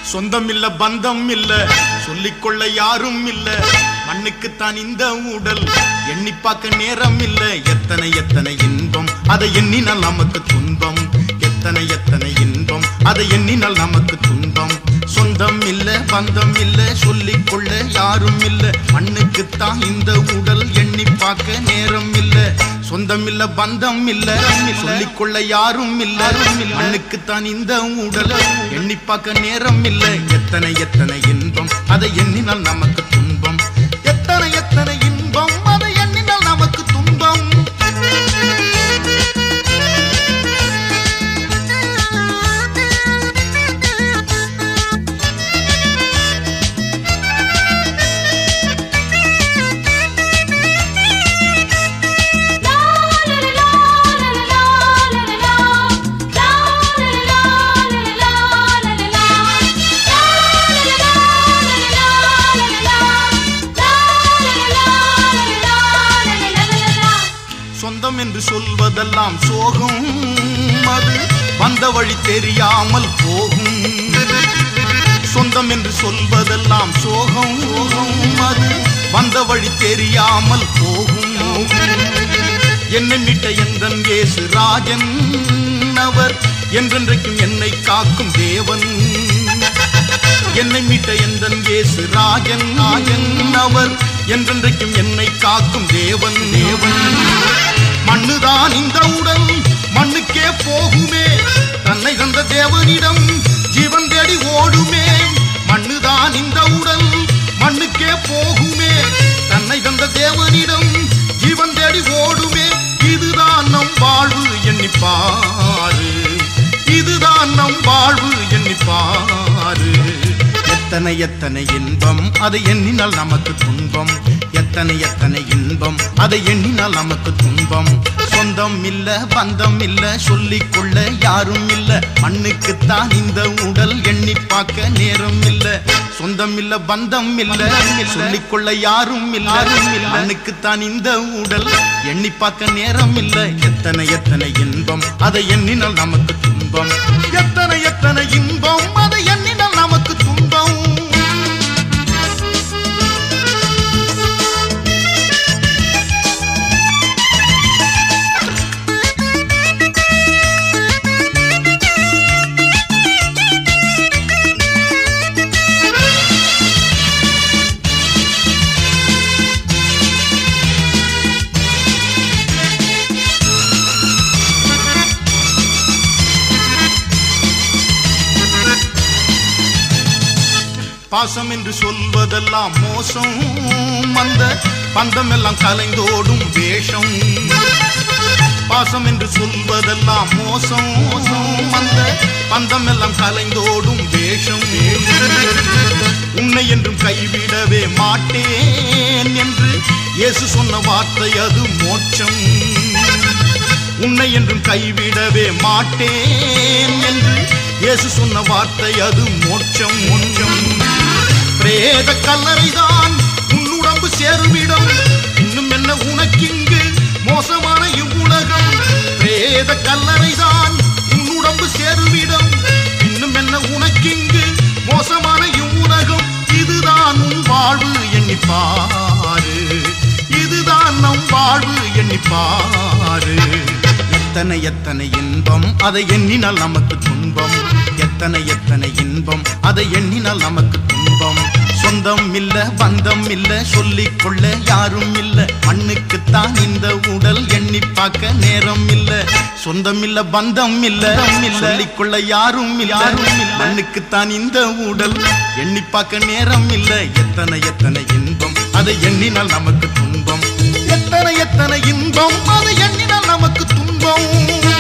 சொந்தம் இல்ல பந்தம் இல்ல சொல்லிக்கொள்ள யாரும் இல்ல மண்ணுக்குத்தான் இந்த உடல் எண்ணி பார்க்க நேரம் இல்ல எத்தனை எத்தனை இன்பம் அதை எண்ணினால் நமக்கு துன்பம் எத்தனை எத்தனை இன்பம் அதை எண்ணினால் நமக்கு துன்பம் சொந்தம் இல்ல பந்தம் இல்ல சொல்லிக்கொள்ள யாரும் இல்ல மண்ணுக்குத்தான் இந்த உடல் எண்ணி பார்க்க நேரம் இல்ல சொந்தம் இல்ல பந்தம் இல்ல சொல்லிக்கொள்ள யாரும் இல்ல மண்ணுக்குத்தான் இந்த உடல் எண்ணி பார்க்க நேரம் இல்ல எத்தனை எத்தனை இன்பம் அதை எண்ணினால் நமக்கு துன்பம் எத்தனை எத்தனை இன்பம் அதை எண்ணினால் நமக்கு துன்பம் சொந்தம் என்று சொல்வதெல்லாம் சோகம் அது வந்த வழி தெரியாமல் போகும் சொந்தம் என்று சொல்வதெல்லாம் சோகம் அது வந்த வழி தெரியாமல் போகும் என்னை மீட்ட எந்தன் இயேசு ராஜன் அவர் என்றென்றைக்கும் என்னை காக்கும் தேவன் என்னை மீட்ட எந்தன் இயேசு ராஜன் ராஜன் அவர் என்றென்றைக்கும் என்னை காக்கும் தேவன் தேவன் மண்ணுதான் இந்த உடல் மண்ணுக்கே போகுமே தன்னை தந்த தேவனிடம் ஜீவன் தேடி ஓடுமே மண்ணுதான் இந்த உடல் மண்ணுக்கே போகுமே தன்னை தந்த தேவனிடம் ஜீவன் தேடி ஓடுமே இதுதான் நம் வாழ்வு எண்ணிப்பாரு இதுதான் நம் வாழ்வு எண்ணிப்பாரு எத்தனை எத்தனை இன்பம் அதை எண்ணினால் நமக்கு துன்பம் எத்தனை எத்தனை இன்பம் அதை எண்ணினால் நமக்கு துன்பம் சொந்தம் இல்ல பந்தம் இல்ல சொல்லிக்கொள்ள யாரும் இல்ல மண்ணுக்குத்தான் இந்த உடல் எண்ணி பார்க்க நேரம் இல்ல சொந்தம் இல்ல பந்தம் இல்ல சொல்லிக்கொள்ள யாரும் இல்ல மண்ணுக்குத்தான் இந்த உடல் எண்ணி பார்க்க நேரம் இல்ல எத்தனை எத்தனை இன்பம் அதை எண்ணினால் நமக்கு துன்பம் எத்தனை எத்தனை இன்பம் அதை எண்ணினால் நமக்கு துன்பம் பாசம் என்று சொல்வதெல்லாம் மோசம் அந்த பந்தம் எல்லாம் கலைந்தோடும் வேஷம் பாசம் என்று சொல்வதெல்லாம் மோசம் அந்த பந்தம் எல்லாம் கலைந்தோடும் வேஷம் உன்னை என்றும் கைவிடவே மாட்டேன் என்று இயேசு சொன்ன வார்த்தை அது மோட்சம் உன்னை என்றும் கைவிடவே மாட்டேன் என்று இயேசு சொன்ன வார்த்தை அது மோட்சம் மோட்சம் பிரேத கல்லறைதான் உன்னுடம்பு சேருமிடம் இன்னும் என்ன உனக்கிங்கு மோசமான இவ்வுலகம் பிரேத கல்லறைதான் உன்னுடம்பு சேருமிடம் இன்னும் என்ன உனக்கிங்கு மோசமான இவ்வுலகம் இதுதான் உன் வாழ்வு எண்ணிப்பாரு இதுதான் நம் வாழ்வு எண்ணிப்பாரு எத்தனை எத்தனை இன்பம் அதை எண்ணினால் நமக்கு துன்பம் எத்தனை எத்தனை இன்பம் அதை எண்ணினால் நமக்கு துன்பம் சொந்தம் இல்ல பந்தம் இல்ல சொல்லிக்கொள்ள யாரும் இல்ல மண்ணுக்குத்தான் இந்த உடல் எண்ணி பார்க்க நேரம் இல்ல சொந்தம் இல்ல பந்தம் இல்ல சொல்லிக்கொள்ள யாரும் இல்ல மண்ணுக்குத்தான் இந்த உடல் எண்ணி பார்க்க நேரம் இல்ல எத்தனை எத்தனை இன்பம் அதை எண்ணினால் நமக்கு துன்பம் எத்தனை எத்தனை இன்பம் அதை எண்ணினால் நமக்கு துன்பம்